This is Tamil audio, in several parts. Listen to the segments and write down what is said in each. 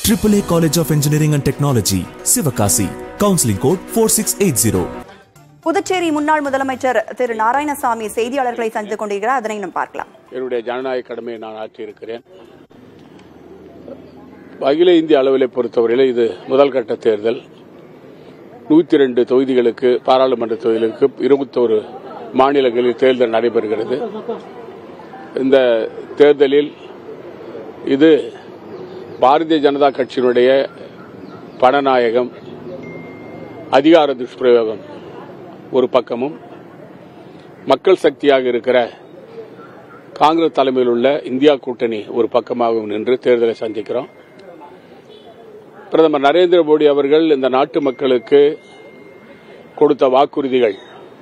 AAA College of Engineering and Technology, Sivakasi. Counseling code 4680. Puducherry முன்னாள் முதலமைச்சர் திரு நாராயணசாமி செய்தியாளர்களை சந்தித்துக் கொண்டிருக்கிறார் அதனை நாம் பார்க்கலாம் என்னுடைய ஜனநாயக கடமையை நான் ஆற்றியிருக்கிறேன் அகில இந்திய அளவில் பொறுத்தவரையில் இது முதல் கட்ட தேர்தல் நூற்றி ரெண்டு தொகுதிகளுக்கு பாராளுமன்ற தொகுதிகளுக்கு இருபத்தோரு மாநிலங்களில் தேர்தல் நடைபெறுகிறது இந்த தேர்தலில் இது பாரதிய ஜனதா கட்சியினுடைய பணநாயகம் அதிகார துஷ்பிரயோகம் ஒரு பக்கமும் மக்கள் சக்தியாக இருக்கிற காங்கிரஸ் தலைமையில் உள்ள இந்தியா கூட்டணி ஒரு பக்கமாகவும் நின்று தேர்தலை சந்திக்கிறோம் பிரதமர் நரேந்திர மோடி அவர்கள் இந்த நாட்டு மக்களுக்கு கொடுத்த வாக்குறுதிகள்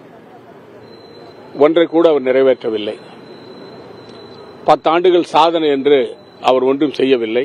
ஒன்றை கூட அவர் நிறைவேற்றவில்லை பத்தாண்டுகள் சாதனை என்று அவர் ஒன்றும் செய்யவில்லை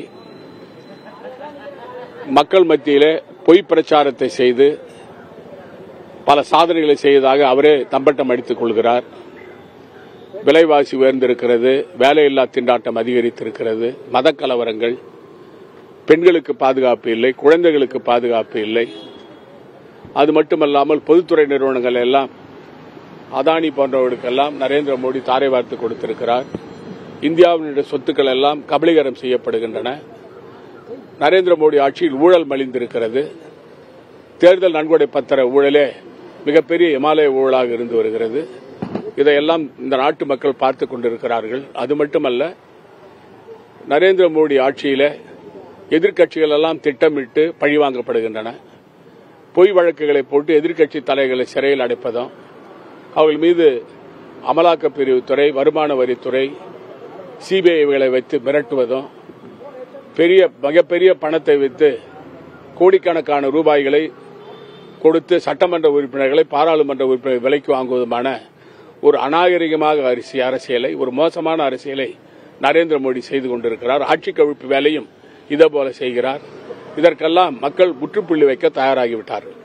மக்கள் மத்தியிலே பொய் பிரச்சாரத்தை செய்து பல சாதனைகளை செய்ததாக அவரே தம்பட்டம் அடித்துக் கொள்கிறார் விலைவாசி உயர்ந்திருக்கிறது வேலையில்லா திண்டாட்டம் அதிகரித்திருக்கிறது மத கலவரங்கள் பெண்களுக்கு பாதுகாப்பு இல்லை குழந்தைகளுக்கு பாதுகாப்பு இல்லை அது மட்டுமல்லாமல் பொதுத்துறை நிறுவனங்கள் எல்லாம் அதானி போன்றவர்களுக்கெல்லாம் நரேந்திர மோடி தாரை வார்த்து கொடுத்திருக்கிறார் இந்தியாவினுடைய சொத்துக்கள் எல்லாம் கபலீகரம் செய்யப்படுகின்றன நரேந்திர மோடி ஆட்சியில் ஊழல் மலிந்திருக்கிறது தேர்தல் நன்கொடை பத்திர ஊழலே மிகப்பெரிய இமாலய ஊழலாக இருந்து வருகிறது இதையெல்லாம் இந்த நாட்டு மக்கள் பார்த்துக் கொண்டிருக்கிறார்கள் அது மட்டுமல்ல நரேந்திர மோடி ஆட்சியில எதிர்க்கட்சிகள் எல்லாம் திட்டமிட்டு பழிவாங்கப்படுகின்றன பொய் வழக்குகளை போட்டு எதிர்க்கட்சி தலைகளை சிறையில் அடைப்பதும் அவர்கள் மீது அமலாக்கப் பிரிவுத்துறை வருமான வரித்துறை சிபிஐகளை வைத்து மிரட்டுவதும் பெரிய மிகப்பெரிய பணத்தை வைத்து கோடிக்கணக்கான ரூபாய்களை கொடுத்து சட்டமன்ற உறுப்பினர்களை பாராளுமன்ற உறுப்பினர் விலைக்கு வாங்குவதுமான ஒரு அநாகரிகமாக அரிசி அரசியலை ஒரு மோசமான அரசியலை நரேந்திர மோடி செய்து கொண்டிருக்கிறார் ஆட்சி கவிழ்ப்பு வேலையும் இதேபோல செய்கிறார் இதற்கெல்லாம் மக்கள் முற்றுப்புள்ளி வைக்க தயாராகிவிட்டார்கள்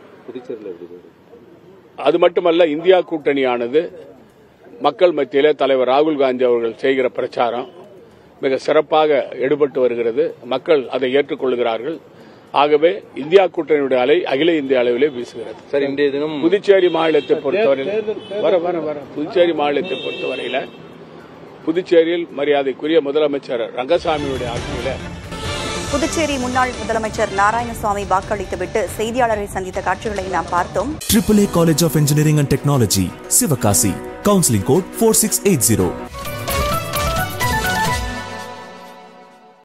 அது மட்டுமல்ல இந்தியா கூட்டணியானது மக்கள் மத்தியிலே தலைவர் ராகுல் காந்தி அவர்கள் செய்கிற பிரச்சாரம் மிக சிறப்பாக எடுபட்டு வருகிறது மக்கள் அதை ஏற்றுக்கொள்கிறார்கள் ஆகவே இந்தியா கூட்டணியுடைய அலை அகில இந்திய அளவிலே வீசுகிறது சார் இன்றைய தினம் புதுச்சேரி மாநிலத்தை பொறுத்தவரையில் வர வர வர புதுச்சேரி மாநிலத்தை பொறுத்தவரையில புதுச்சேரியில் மரியாதைக்குரிய முதலமைச்சர் ரங்கசாமியுடைய ஆட்சியில புதுச்சேரி முன்னாள் முதலமைச்சர் நாராயணசாமி வாக்களித்துவிட்டு செய்தியாளரை சந்தித்த காட்சிகளை நாம் பார்த்தோம் AAA College of Engineering and Technology, Sivakasi. Counseling code 4680.